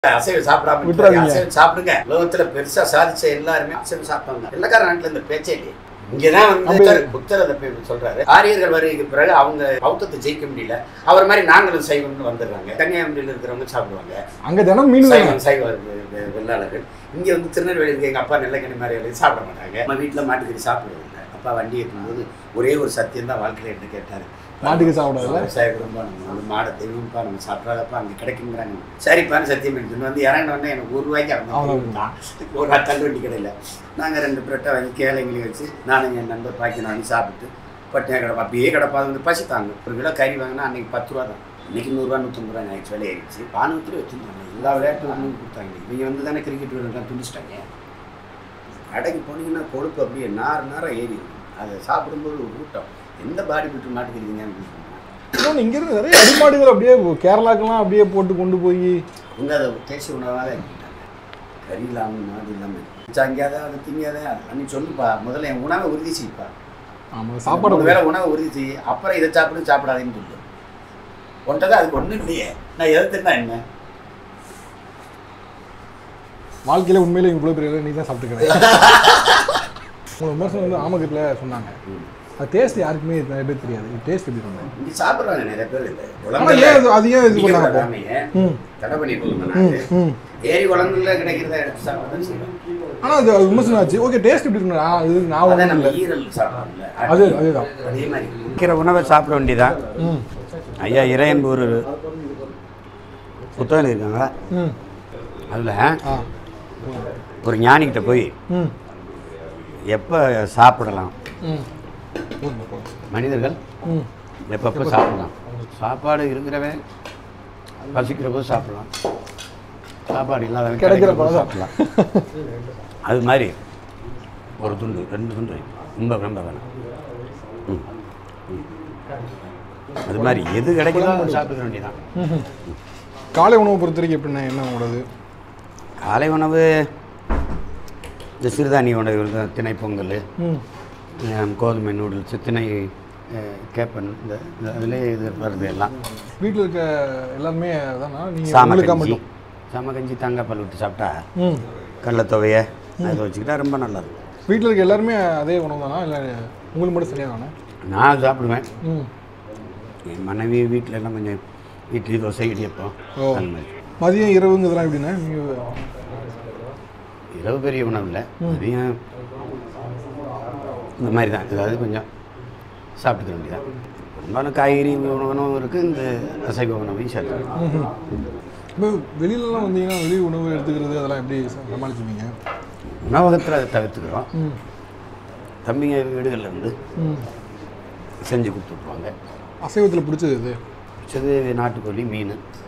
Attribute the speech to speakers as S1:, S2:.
S1: அசைவம் சாப்பிடாம
S2: விட்டுறாதீங்க.
S1: அசைவம் சாப்பிடுங்க உலகத்துல பெருசா சாதிச்ச எல்லாருமே அசைவம் சாப்பிட்டாங்க வெள்ளக்கார நாட்டுல இந்த பேச்சே இல்லையே இங்கதான் வந்து
S2: நம்ம-
S1: புத்தர் புத்தர் அதை போய் சொல்றாரு ஆரியர்கள் வருகைக்கு பிறகு அவங்க பௌத்தத்தை ஜெயிக்க முடியல அவர் மாதிரி நாங்களும் சைவம்னு வந்துடுறாங்க கன்னியாகுமரியில் இருக்கிறவங்க சாப்பிடுவாங்க
S2: அங்க தினம் மீன் தானே?
S1: சைவம் சைவ வெ- வெ- வெள்ளாளர்கள் இங்க வந்து திருநெல்வேலி இருக்கு எங்க அப்பா நெல்லக்கணி மாதிரி எல்லாம் சாப்பிட மாட்டாங்க நம்ம வீட்டுல மாட்டுக்கறி சாப்பிடுவாங்க அப்பா வண்டி ஏற்றும்போது ஒரே ஒரு சத்தியம் தான் வாழ்க்கையில என்ன கேட்டாரு
S2: மாட்டுக்கு சாப்பிடாதுல்ல?
S1: விவசாய குடும்பம் நம்ம வந்து மாடை தெய்வம்ப்பா நம்ம சாப்பிட்றாதப்பா அங்கே கிடைக்குங்கிறாங்க சரிப்பான்னு சத்தியம் எடுத்துன்னு வந்து இறங்கின உடனே எனக்கு ஒரு ரூபாய்க்கு
S2: அவ்வளவு.
S1: அவங்க ஒரு நாள் தள்ளு வண்டி கடையில் நாங்கள் ரெண்டு பிரெட்டை வாங்கி கேளைங்களையும் வச்சு நானும் என் நண்பர் பாக்கி நானும் சாப்பிட்டு பட்டினியாக கிடப்பா அப்படியே கிடப்பா வந்து பசி தாங்க ஒரு கிலோ கறி வாங்கினா அன்னைக்கு பத்து ரூபா தான் இன்னைக்கு நூறுரூவா நூற்றம்பது ரூபா ஆயிடுச்சு விலை ஆயிடுச்சு பானூற்றி வச்சுருந்தாங்க எல்லா விளையாட்டு ஒன்றும் கொடுத்தாங்க இவங்க வந்து தானே கிரிக்கெட் விளையாட்டு துணிச்சிட்டாங்க கடைக்கு போனீங்கன்னா கொழுப்பு அப்படியே நார் நாராக ஏறி இருக்கும். அதை சாப்பிடும்போது ஒரு ஊட்டம் எந்த பாடி பில்டர் மாட்டுக்கிறீங்கன்னு அப்படின்னு சொன்னாங்க.
S2: இன்னொன்னு இங்க இருந்து நிறைய அடிமாடுகள் அப்படியே கேரளாக்கெல்லாம் அப்படியே போட்டு கொண்டு போய்
S1: அவங்க அதை தேசிய உணவாக இருக்கிட்டாங்க கறி இல்லாமல் மாடு இல்லாமல் அங்கேயாவது அதை திங்காத நீ சொல்லுப்பா முதல்ல என் உணவை உறுதி செய்ப்பா
S2: ஆமா
S1: சாப்பாடு
S2: சாப்பாடு
S1: வேலை உணவை உறுதி செய் அப்புறம் இதை சாப்பிடு சாப்பிடாதேன்னு சொல்லு ஒன்றது அதுக்கு ஒன்றும் இல்லையே நான் எதிர்த்துனா என்ன
S2: வாழ்க்கையில உண்மையில இவ்வளவு பெரிய நீ தான் சாப்பிட்டுக்கிறேன் உங்க விமர்சனம் வந்து ஆமகத்தில் சொன்னாங்க அது டேஸ்ட் யாருக்குமே நிறைய பேர் தெரியாது டேஸ்ட் எப்படி சொன்னாங்க
S1: இங்கே சாப்பிட்றாங்க நிறைய பேர் இது
S2: ஆனா ஏன் அது- அது ஏன் இது பண்ணாங்க அப்போ? ம்
S1: தடை பண்ணி
S2: ம்
S1: கொடுங்க
S2: ம்
S1: ஏரி குளங்கள்ல கிடைக்கிறத எடுத்து சாப்பிட செய்யணும்
S2: ஆனா அது அது விமர்சனம் ஆச்சு ஓகே டேஸ்ட் எப்படி இருக்கு நான் இது நான்
S1: அதான்
S2: ஒன்றும்
S1: நம்ம
S2: இல்லை
S1: ஈரல் சாப்பிட்றோம்ல
S2: அது அதுதான்
S1: அதே மாதிரி இருக்கிற உணவை சாப்பிட வேண்டியதான்
S2: ம்
S1: ஐயா இறையன்பு ஒரு புத்தகம் இருக்காங்க
S2: ம்
S1: அதில்
S2: ஆ
S1: ஒரு ஞானிகிட்ட போய்
S2: ம்
S1: எப்போ சாப்பிடலாம்
S2: ம் போதும், போதும்.
S1: மனிதர்கள்
S2: ம்
S1: எப்பப்போ சாப்பிடலாம் சாப்பாடு இருக்கிறவன் பசிக்கிற போது சாப்பிடலாம் சாப்பாடு இல்லாதவன்
S2: கிடைக்கிற
S1: கிடைக்கிற போது
S2: போது
S1: சாப்பிடலாம் அது மாதிரி ஒரு துண்டு ரெண்டு துண்டு ரொம்ப ரொம்ப வேணாம் ம். ம். அது மாதிரி எது கிடைக்குதோ அதை சாப்பிட வேண்டியதான்
S2: ம்ஹும். காலை உணவை பொறுத்த வரைக்கும் எப்படின்னா என்ன உங்களது
S1: காலை உணவு இந்த சிறுதானிய உணவு இந்த திணை பொங்கல்
S2: ம்
S1: அஹ் கோதுமை நூடுல்ஸ் திணை அஹ் கேப்பன் இந்த இந்த அதிலே இது வருது எல்லாம்
S2: வீட்டில் இருக்க எல்லாருமே அதானா நீங்கள்
S1: சாம
S2: உங்களுக்கா
S1: கஞ்சி
S2: மட்டும்
S1: சாம கஞ்சி தேங்காய் விட்டு சாப்பிட்டா
S2: ம்
S1: கடலத்துவைய அதை வச்சுக்கிட்டா ரொம்ப நல்லது
S2: வீட்டில் இருக்க எல்லாருமே அதே உணவு தானா இல்லை உங்களுக்கு மட்டும் சரியாக தானே
S1: நான் சாப்பிடுவேன்
S2: ம்
S1: என் மனைவி வீட்டில் எல்லாம் கொஞ்சம் இட்லி தோசை இடியப்பம்
S2: ஓ.
S1: அந்த மாதிரி
S2: மதியம் இரவுங்கிறதுலாம் எப்படின்னா நீங்கள்
S1: இரவு பெரிய உணவு இல்லை மதியம் இந்த மாதிரி தான் ஏதாவது கொஞ்சம் சாப்பிட்டுக்க வேண்டியதான் பெரும்பாலும் காய்கறி உணவும் இருக்குது இந்த அசைவ உணவையும் சேர்த்து
S2: இப்போ வெளியிலலாம் வந்தீங்கன்னா வெளி உணவு எடுத்துக்கிறது அதெல்லாம் எப்படி சமாளிச்சுவீங்க
S1: உணவகத்தில் அதை தவிர்த்துக்கிறோம்
S2: ம்
S1: தம்பிங்க வீடுகளில் இருந்து
S2: ம்
S1: செஞ்சு கொடுத்துருப்பாங்க
S2: அசைவத்தில் பிடிச்சது இது
S1: பிடிச்சது நாட்டுக்கோழி மீன்